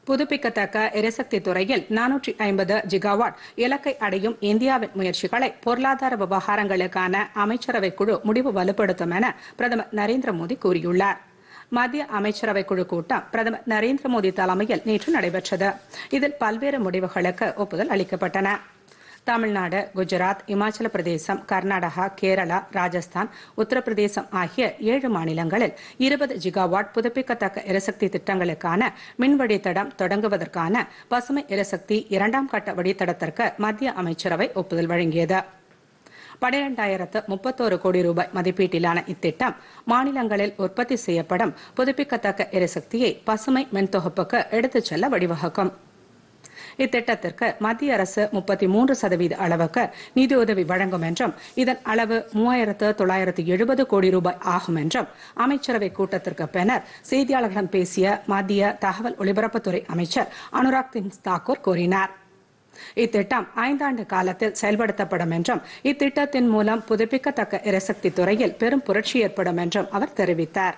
புதுப்பிக்கத்தக்க எரிசக்தி துறையில் நானூற்றி ஐம்பது ஜிகாவாட் இலக்கை அடையும் இந்தியாவின் முயற்சிகளை பொருளாதார விவகாரங்களுக்கான அமைச்சரவை குழு முடிவு வலுப்படுத்தும் என பிரதமர் நரேந்திர மோடி கூறியுள்ளார் மத்திய அமைச்சரவை குழு கூட்டம் பிரதமர் நரேந்திர மோடி தலைமையில் நேற்று நடைபெற்றது இதில் பல்வேறு முடிவுகளுக்கு ஒப்புதல் அளிக்கப்பட்டன தமிழ்நாடு குஜராத் இமாச்சல பிரதேசம் கர்நாடகா கேரளா ராஜஸ்தான் உத்தரப்பிரதேசம் ஆகிய ஏழு மாநிலங்களில் இருபது ஜிகாவாட் புதுப்பிக்கத்தக்க எரிசக்தி திட்டங்களுக்கான மின் வழித்தடம் தொடங்குவதற்கான பசுமை எரிசக்தி இரண்டாம் கட்ட வழித்தடத்திற்கு மத்திய அமைச்சரவை ஒப்புதல் வழங்கியது பனிரெண்டாயிரத்து முப்பத்தோரு கோடி ரூபாய் மதிப்பீட்டிலான இத்திட்டம் மாநிலங்களில் உற்பத்தி செய்யப்படும் புதுப்பிக்கத்தக்க எரிசக்தியை பசுமை மின்தொகுப்புக்கு எடுத்துச் செல்ல வழிவகுக்கும் இத்திட்டத்திற்கு மத்திய அரசு முப்பத்தி மூன்று சதவீத அளவுக்கு நிதியுதவி வழங்கும் என்றும் இதன் அளவு மூவாயிரத்து தொள்ளாயிரத்து எழுபது கோடி ரூபாய் ஆகும் என்றும் அமைச்சரவை கூட்டத்திற்கு பின்னர் செய்தியாளர்களிடம் பேசிய மத்திய தகவல் ஒலிபரப்புத்துறை அமைச்சர் அனுராக் சிங் தாக்கூர் கூறினார் இத்திட்டம் ஐந்தாண்டு காலத்தில் செயல்படுத்தப்படும் என்றும் இத்திட்டத்தின் மூலம் புதுப்பிக்கத்தக்க எரிசக்தி துறையில் பெரும் புரட்சி ஏற்படும் என்றும் அவர் தெரிவித்தார்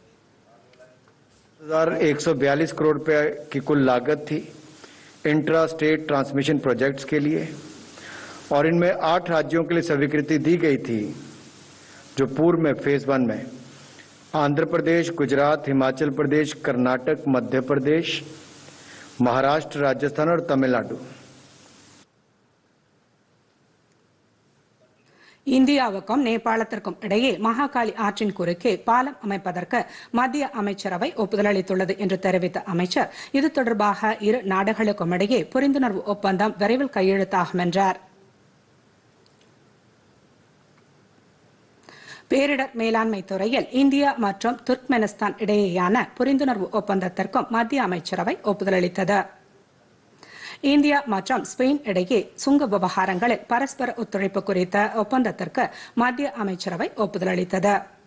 1,142 करोड़ रुपए की कुल लागत थी इंट्रा स्टेट ट्रांसमिशन प्रोजेक्ट्स के लिए और इनमें आठ राज्यों के लिए स्वीकृति दी गई थी जो पूर्व में फेज वन में आंध्र प्रदेश गुजरात हिमाचल प्रदेश कर्नाटक मध्य प्रदेश महाराष्ट्र राजस्थान और तमिलनाडु இந்தியாவுக்கும் நேபாளத்திற்கும் இடையே மகாகாளி ஆற்றின் குறுக்கே பாலம் அமைப்பதற்கு மத்திய அமைச்சரவை ஒப்புதல் அளித்துள்ளது என்று தெரிவித்த அமைச்சர் இது தொடர்பாக இரு நாடுகளுக்கும் இடையே புரிந்துணர்வு ஒப்பந்தம் விரைவில் கையெழுத்தாகும் என்றார் பேரிடர் மேலாண்மை துறையில் இந்தியா மற்றும் துர்க்மெனிஸ்தான் இடையேயான புரிந்துணர்வு ஒப்பந்தத்திற்கும் மத்திய அமைச்சரவை ஒப்புதல் அளித்தது இந்தியா மற்றும் ஸ்பெயின் இடையே சுங்க விவகாரங்களில் பரஸ்பர ஒத்துழைப்பு குறித்த ஒப்பந்தத்திற்கு மத்திய அமைச்சரவை ஒப்புதல் அளித்தது